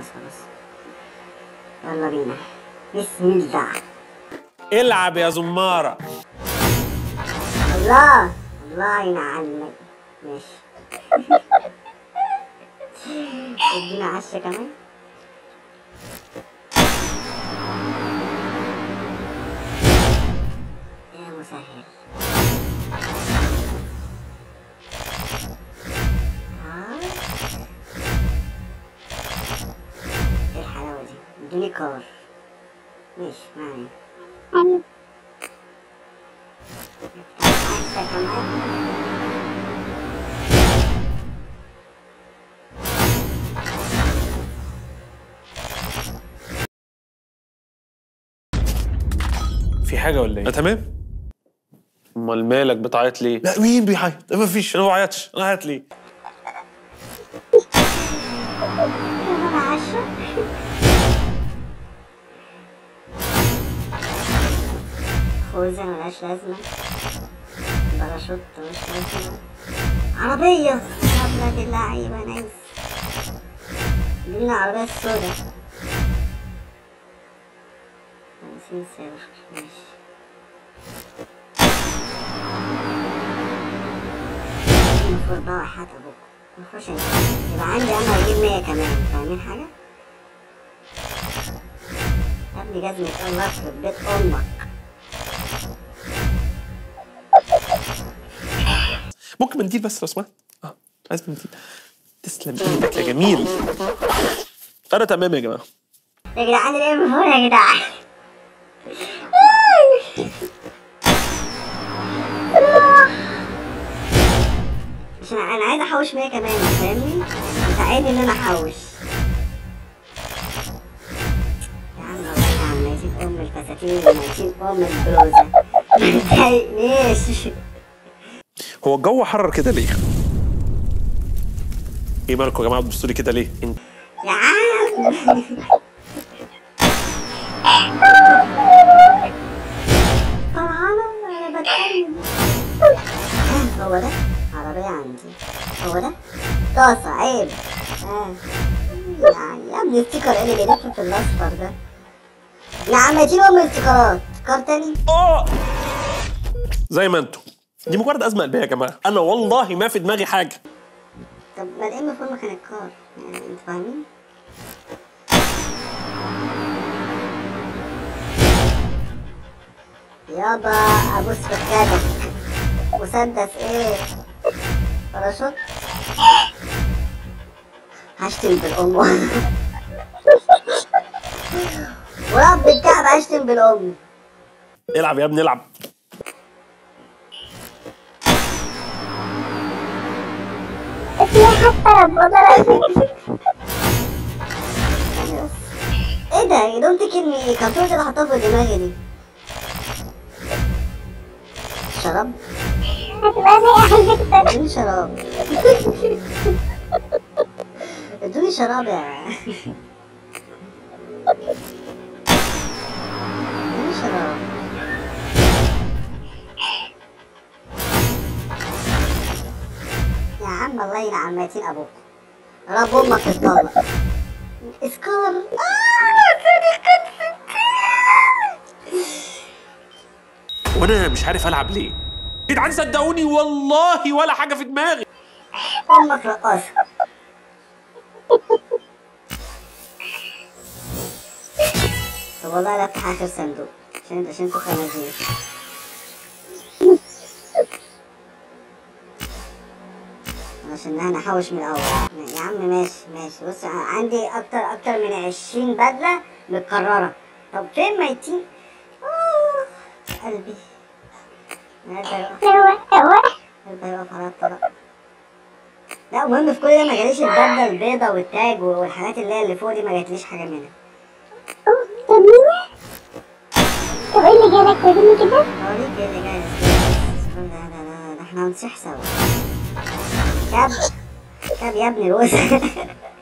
خلاص خلاص يلا بينا بسم الله العب يا زمارة الله الله ينعلك ماشي ادينا عشا كمان يا مسهل آه. ايه الحلاوة دي ادوني كار ماشي معايا حلو عشا كمان في حاجة ولا ايه؟ تمام امال مالك بتعيط ليه؟ لا مين بيعيط؟ ما فيش انا ما بعيطش انا هعيط ليه؟ يلا عشا خوذة ملهاش لازمة باراشوت مش لازمة عربية يا ولاد اللعيبة نايس جبنا عربية السودا خمسين صفر ماشي المفروض بقى وحياة أبوك مفروض انت يبقى عندي أنا أجيب مية كمان فاهمين حاجة؟ يا ابني جزمة الله يخرب بيت أمك ممكن منديل بس لو سمحت؟ اه عايز منديل تسلم ايدك يا جميل انا تمام يا جماعه يا جدعان الام فور يا جدعان عشان انا عايز احوش 100 كمان فاهمني؟ ساعدني ان انا احوش يا عم والله يا عم ميتين ام الفساتين وميتين ام البلوزه ما تضايقنيش هو الجو حرر كده ليه؟ ايه مالكم يا جماعه بتبصوا لي كده ليه؟ انت يا عم فرحانة أنا بتكلم هو ده عربية عندي هو ده طاسة عيب آه. يعني يا ابني ستيكر ايه اللي بيلف في الأصفر ده يا عم اديني أم الاستيكرات كار تاني اه زي ما انتم دي مجرد ازمه قلبيه يا جماعه انا والله ما في دماغي حاجه طب ما الام فور مكان الكار يعني انتوا فاهمين؟ يابا ابوس في خدك مسدس ايه باراشوت هشتم بالام ورب الكعب هشتم بالام العب يا ابني العب في حتى ربنا ايه ده يا دونت كلمي كرتونة اللي حطها في دماغي دي شراب هتبقى زي حاجة ادوني شراب ادوني شراب يا ادوني شراب يا عم الله يلعن ميتين ابوك رب امك تتطلق اسكار آه وانا مش عارف العب ليه جدعان صدقوني والله ولا حاجه في دماغي امك رقاصة طب والله لا افتح اخر صندوق عشان عشان انتوا خنازير عشان انا احوش من الاول يا عم ماشي ماشي بص أنا عندي اكتر اكتر من عشرين بدلة متكررة طب فين ميتين؟ آه، قلبي قلبي هيقف هو هو قلبي هيقف على الطلاق لا المهم في كل ده ما جاليش البدله البيضه والتاج والحاجات اللي هي اللي فوق دي ما جاتليش حاجه منها طب مين طب ايه اللي جالك وريني كده اوريك ايه اللي جاي ده ده ده ده احنا هنصيح سوا كاب كاب يا ابني روز